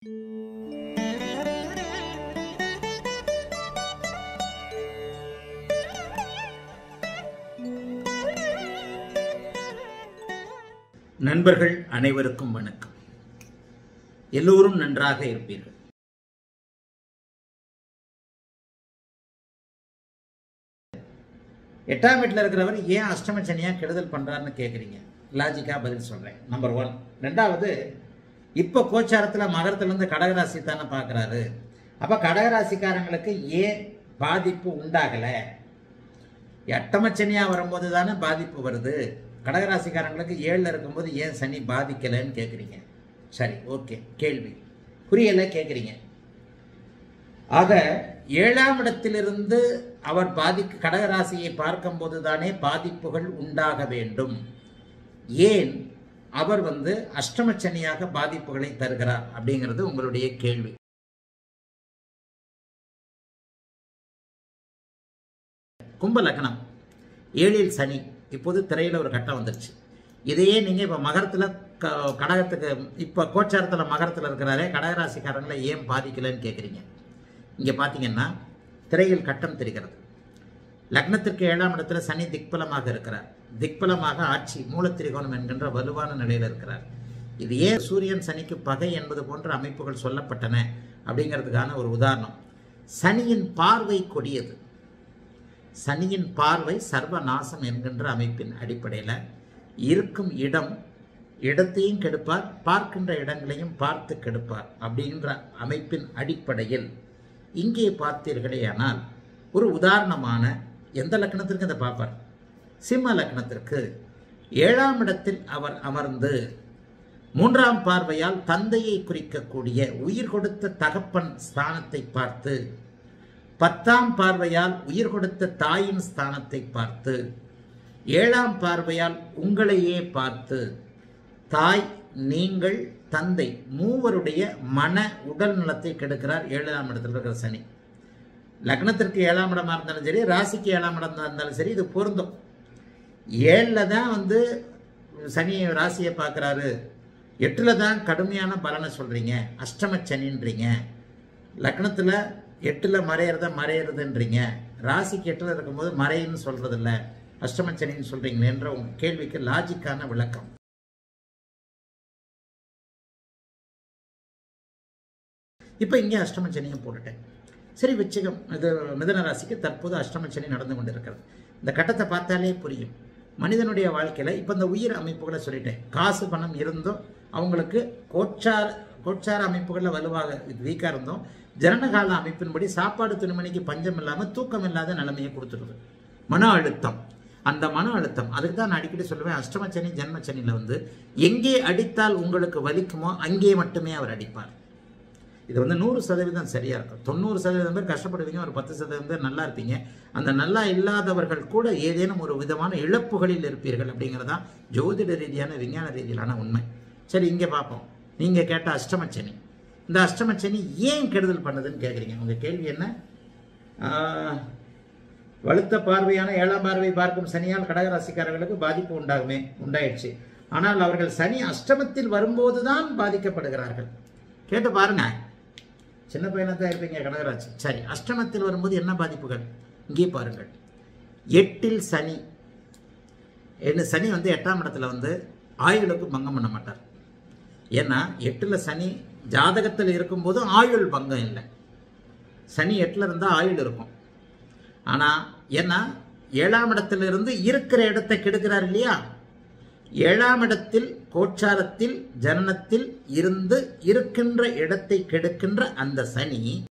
நண்பர்கள் அனைவருக்கும் வணக்கம் எல்லோரும் நன்றாக இருப்பீர்கள் எட்டாம் வீட்டில் இருக்கிறவர் ஏன் அஷ்டம சனியாக கெடுதல் பண்ணுறாருன்னு கேட்குறீங்க லாஜிக்காக பதில் சொல்கிறேன் நம்பர் ஒன் ரெண்டாவது இப்போ கோச்சாரத்தில் மகரத்துலேருந்து கடகராசி தானே பார்க்குறாரு அப்போ கடகராசிக்காரங்களுக்கு ஏன் பாதிப்பு உண்டாகலை எட்டமச்சனியாக வரும்போது தானே பாதிப்பு வருது கடகராசிக்காரங்களுக்கு ஏழில் இருக்கும்போது ஏன் சனி பாதிக்கலைன்னு கேட்குறீங்க சரி ஓகே கேள்வி புரியலை கேட்குறீங்க ஆக ஏழாம் இடத்திலிருந்து அவர் பாதிக்கு கடகராசியை பார்க்கும்போது தானே பாதிப்புகள் உண்டாக வேண்டும் ஏன் அவர் வந்து அஷ்டமச்சனியாக பாதிப்புகளை தருகிறார் அப்படிங்கிறது உங்களுடைய கேள்வி கும்ப லக்னம் ஏழில் சனி இப்போது திரையில் ஒரு கட்டம் வந்துருச்சு இதையே நீங்கள் இப்போ மகரத்தில் க கடகத்துக்கு இப்போ கோச்சாரத்தில் மகரத்தில் இருக்கிறாரே கடகராசிக்காரங்களை ஏன் பாதிக்கலைன்னு கேட்குறீங்க இங்கே பார்த்தீங்கன்னா திரையில் கட்டம் தெரிகிறது லக்னத்திற்கு ஏழாம் இடத்துல சனி திக்பலமாக இருக்கிறார் திக்பலமாக ஆட்சி மூலத்திரிகோணம் என்கின்ற வலுவான நிலையில் இருக்கிறார் இது ஏன் சூரியன் சனிக்கு பகை என்பது போன்ற அமைப்புகள் சொல்லப்பட்டன அப்படிங்கிறதுக்கான ஒரு உதாரணம் சனியின் பார்வை கொடியது சனியின் பார்வை சர்வநாசம் என்கின்ற அமைப்பின் அடிப்படையில் இருக்கும் இடம் இடத்தையும் கெடுப்பார் பார்க்கின்ற இடங்களையும் பார்த்து கெடுப்பார் அப்படின்ற அமைப்பின் அடிப்படையில் இங்கே பார்த்தீர்களேயானால் ஒரு உதாரணமான எந்த லக்னத்திற்கு இதை பார்ப்பார் சிம்ம லக்னத்திற்கு ஏழாம் இடத்தில் அவர் அமர்ந்து மூன்றாம் பார்வையால் தந்தையை குறிக்கக்கூடிய உயிர் கொடுத்த தகப்பன் ஸ்தானத்தை பார்த்து பத்தாம் பார்வையால் உயிர் கொடுத்த தாயின் ஸ்தானத்தை பார்த்து ஏழாம் பார்வையால் உங்களையே பார்த்து தாய் நீங்கள் தந்தை மூவருடைய மன உடல் நலத்தை கெடுக்கிறார் ஏழாம் இடத்துல இருக்கிற சனி லக்னத்திற்கு ஏழாம் இடமா இருந்தாலும் சரி ராசிக்கு ஏழாம் இடமா இருந்தாலும் சரி இது பொருந்தும் ஏழில் தான் வந்து சனி ராசியை பார்க்குறாரு எட்டில் தான் கடுமையான பலனை சொல்கிறீங்க அஷ்டம சனின்றீங்க லக்னத்தில் எட்டில் மறையிறத மறையிறதுன்றீங்க ராசிக்கு எட்டில் இருக்கும்போது மறைன்னு சொல்கிறதில்ல அஷ்டம சனின்னு சொல்கிறீங்களேன்ற உங்கள் கேள்விக்கு லாஜிக்கான விளக்கம் இப்போ இங்கே அஷ்டம சனியும் போட்டுட்டேன் சரி வச்சுக்கம் இது மிதன ராசிக்கு தற்போது அஷ்டம சனி நடந்து கொண்டு இருக்கிறது இந்த கட்டத்தை பார்த்தாலே புரியும் மனிதனுடைய வாழ்க்கையில் இப்போ இந்த உயிர் அமைப்புகளை சொல்லிட்டேன் காசு பணம் இருந்தும் அவங்களுக்கு கோச்சார கோச்சார அமைப்புகளில் வலுவாக வீக்காக இருந்தோம் ஜனனகால அமைப்பின்படி சாப்பாடு துணிமணிக்கு பஞ்சம் இல்லாமல் தூக்கம் இல்லாத நிலைமையை கொடுத்துருது மன அழுத்தம் அந்த மன அழுத்தம் அதுக்கு தான் நான் அடிக்கடி சொல்லுவேன் அஷ்டமச்சனி ஜென்மச்சனியில் வந்து எங்கே அடித்தால் உங்களுக்கு வலிக்குமோ அங்கே மட்டுமே அவர் அடிப்பார் இது வந்து நூறு சதவீதம் சரியாக இருக்கும் தொண்ணூறு சதவீதம் பேர் கஷ்டப்படுவீங்க ஒரு பத்து சதவீதம் பேர் நல்லா இருப்பீங்க அந்த நல்லா இல்லாதவர்கள் கூட ஏதேனும் ஒரு விதமான இழப்புகளில் இருப்பீர்கள் அப்படிங்கிறதான் ஜோதிட ரீதியான விஞ்ஞான ரீதியிலான உண்மை சரி இங்கே பார்ப்போம் நீங்கள் கேட்ட அஷ்டமச்சனி இந்த அஷ்டமச்சனி ஏன் கெடுதல் பண்ணுதுன்னு கேட்குறீங்க உங்கள் கேள்வி என்ன வலுத்த பார்வையான ஏழாம் பார்வை பார்க்கும் சனியால் கடகராசிக்காரர்களுக்கு பாதிப்பு உண்டாகுமே உண்டாயிடுச்சு ஆனால் அவர்கள் சனி அஷ்டமத்தில் வரும்போது தான் பாதிக்கப்படுகிறார்கள் கேட்டு பாருங்க சின்ன பையனாக தான் இருப்பீங்க கடகராசி சரி அஷ்டமத்தில் வரும்போது என்ன பாதிப்புகள் இங்கே பாருங்கள் எட்டில் சனி என்ன சனி வந்து எட்டாம் இடத்துல வந்து ஆயுளுக்கு பங்கம் பண்ண மாட்டார் ஏன்னா எட்டில் சனி ஜாதகத்தில் இருக்கும்போது ஆயுள் பங்கம் இல்லை சனி எட்டில் இருந்தால் ஆயுள் இருக்கும் ஆனால் ஏன்னா ஏழாம் இடத்துல இருந்து இருக்கிற இடத்தை கெடுக்கிறார் இல்லையா ஏழாம் இடத்தில் கோச்சாரத்தில் ஜனனத்தில் இருந்து இருக்கின்ற இடத்தை கெடுக்கின்ற அந்த சனி